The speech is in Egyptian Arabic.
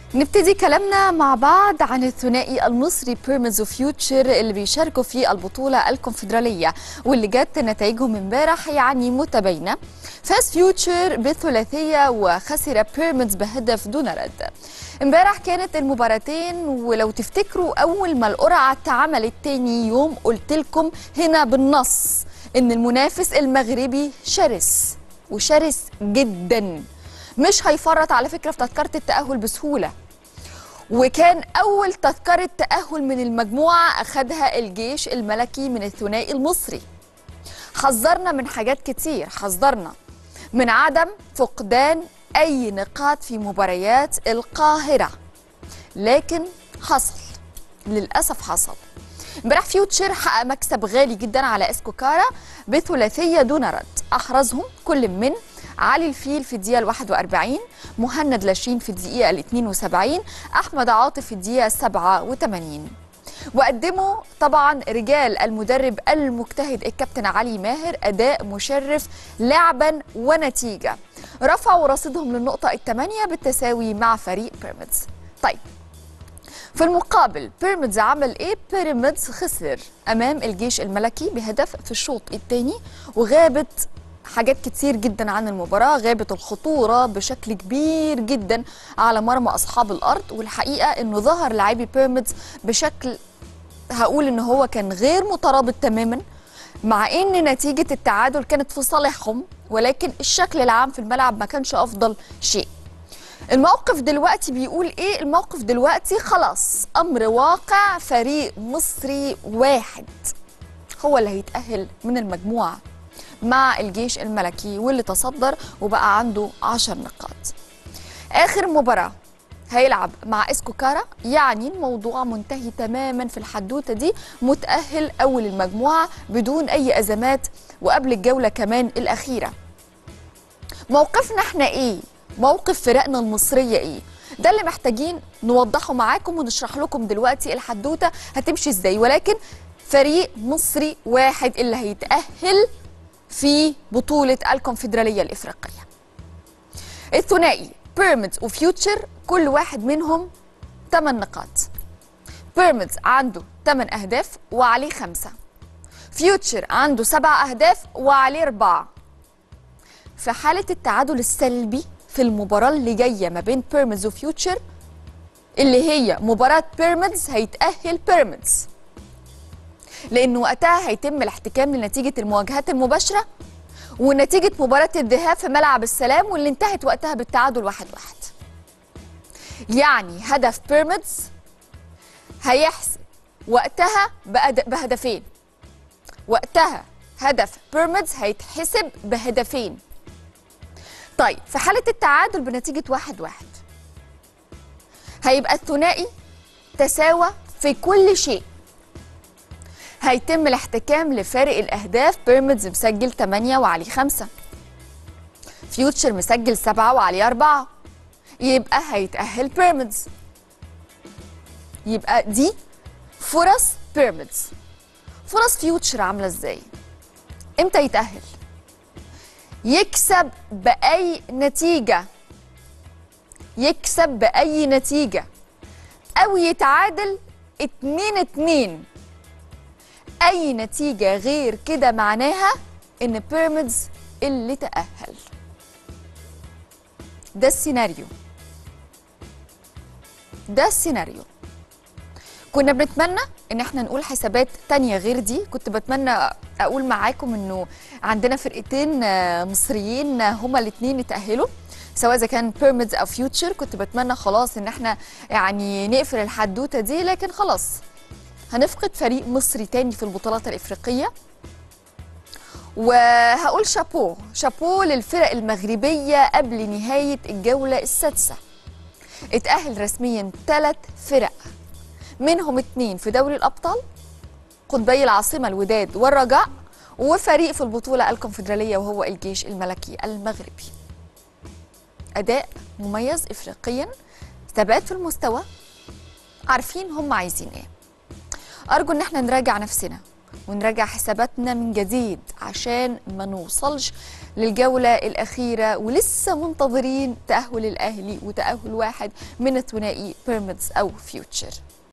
نبتدي كلامنا مع بعض عن الثنائي المصري بيراميدز وفيوتشر اللي بيشاركوا في البطولة الكونفدرالية واللي جت نتائجهم امبارح يعني متباينة فاز فيوتشر بالثلاثية وخسر بيراميدز بهدف دون رد امبارح كانت المباراتين ولو تفتكروا أول ما القرعة اتعملت تاني يوم قلت لكم هنا بالنص إن المنافس المغربي شرس وشرس جداً مش هيفرط على فكره في تذكره التاهل بسهوله وكان اول تذكره تاهل من المجموعه اخذها الجيش الملكي من الثنائي المصري حذرنا من حاجات كتير حذرنا من عدم فقدان اي نقاط في مباريات القاهره لكن حصل للاسف حصل امبارح فيوتشر حقق مكسب غالي جدا على اسكوكارا بثلاثيه دون رد احرزهم كل من علي الفيل في الدقيقة 41 مهند لاشين في الدقيقة 72 أحمد عاطف في الدقيقة 87 وقدموا طبعا رجال المدرب المجتهد الكابتن علي ماهر أداء مشرف لعبا ونتيجة رفعوا رصيدهم للنقطة الثمانية بالتساوي مع فريق بيراميدز طيب في المقابل بيراميدز عمل ايه؟ بيراميدز خسر امام الجيش الملكي بهدف في الشوط الثاني وغابت حاجات كتير جدا عن المباراة غابت الخطورة بشكل كبير جدا على مرمى أصحاب الأرض والحقيقة أنه ظهر لاعبي بيراميدز بشكل هقول أنه هو كان غير مترابط تماما مع أن نتيجة التعادل كانت في صالحهم ولكن الشكل العام في الملعب ما كانش أفضل شيء الموقف دلوقتي بيقول ايه الموقف دلوقتي خلاص امر واقع فريق مصري واحد هو اللي هيتأهل من المجموعة مع الجيش الملكي واللي تصدر وبقى عنده 10 نقاط آخر مباراة هيلعب مع اسكوكارا يعني الموضوع منتهي تماما في الحدوته دي متأهل أول المجموعة بدون أي أزمات وقبل الجولة كمان الأخيرة موقفنا احنا ايه؟ موقف فرقنا المصرية ايه؟ ده اللي محتاجين نوضحه معاكم ونشرح لكم دلوقتي الحدوته هتمشي ازاي ولكن فريق مصري واحد اللي هيتأهل في بطولة الكونفدرالية الإفريقية الثنائي بيراميدز وفيوتشر كل واحد منهم 8 نقاط بيراميدز عنده 8 أهداف وعليه خمسة فيوتشر عنده 7 أهداف وعليه أربعة في حالة التعادل السلبي في المباراة اللي جاية ما بين بيراميدز وفيوتشر اللي هي مباراة بيراميدز هيتأهل بيراميدز لأن وقتها هيتم الاحتكام لنتيجة المواجهات المباشرة ونتيجة مباراة الذهاب في ملعب السلام واللي انتهت وقتها بالتعادل واحد واحد يعني هدف بيراميدز هيحسب وقتها بهدفين وقتها هدف بيراميدز هيتحسب بهدفين طيب في حالة التعادل بنتيجة واحد واحد هيبقى الثنائي تساوى في كل شيء هيتم الاحتكام لفارق الأهداف بيراميدز مسجل 8 وعليه 5 فيوتشر مسجل 7 وعليه 4 يبقى هيتأهل بيراميدز يبقى دي فرص بيراميدز فرص فيوتشر عاملة ازاي امتى يتأهل يكسب بأي نتيجة يكسب بأي نتيجة أو يتعادل 2 2 اي نتيجه غير كده معناها ان بيراميدز اللي تاهل ده السيناريو ده السيناريو كنا بنتمنى ان احنا نقول حسابات تانية غير دي كنت بتمنى اقول معاكم انه عندنا فرقتين مصريين هما الاثنين اتاهلوا سواء اذا كان بيراميدز او فيوتشر كنت بتمنى خلاص ان احنا يعني نقفل الحدوته دي لكن خلاص هنفقد فريق مصري تاني في البطولات الإفريقية وهقول شابو شابو للفرق المغربية قبل نهاية الجولة السادسة اتأهل رسميا ثلاث فرق منهم اتنين في دوري الأبطال قطبي العاصمة الوداد والرجاء وفريق في البطولة الكونفدرالية وهو الجيش الملكي المغربي أداء مميز إفريقيا ثبات في المستوى عارفين هم عايزين ايه أرجو إن احنا نراجع نفسنا ونراجع حساباتنا من جديد عشان ما نوصلش للجولة الأخيرة ولسه منتظرين تأهل الأهلي وتأهل واحد من الثنائي بيراميدز أو فيوتشر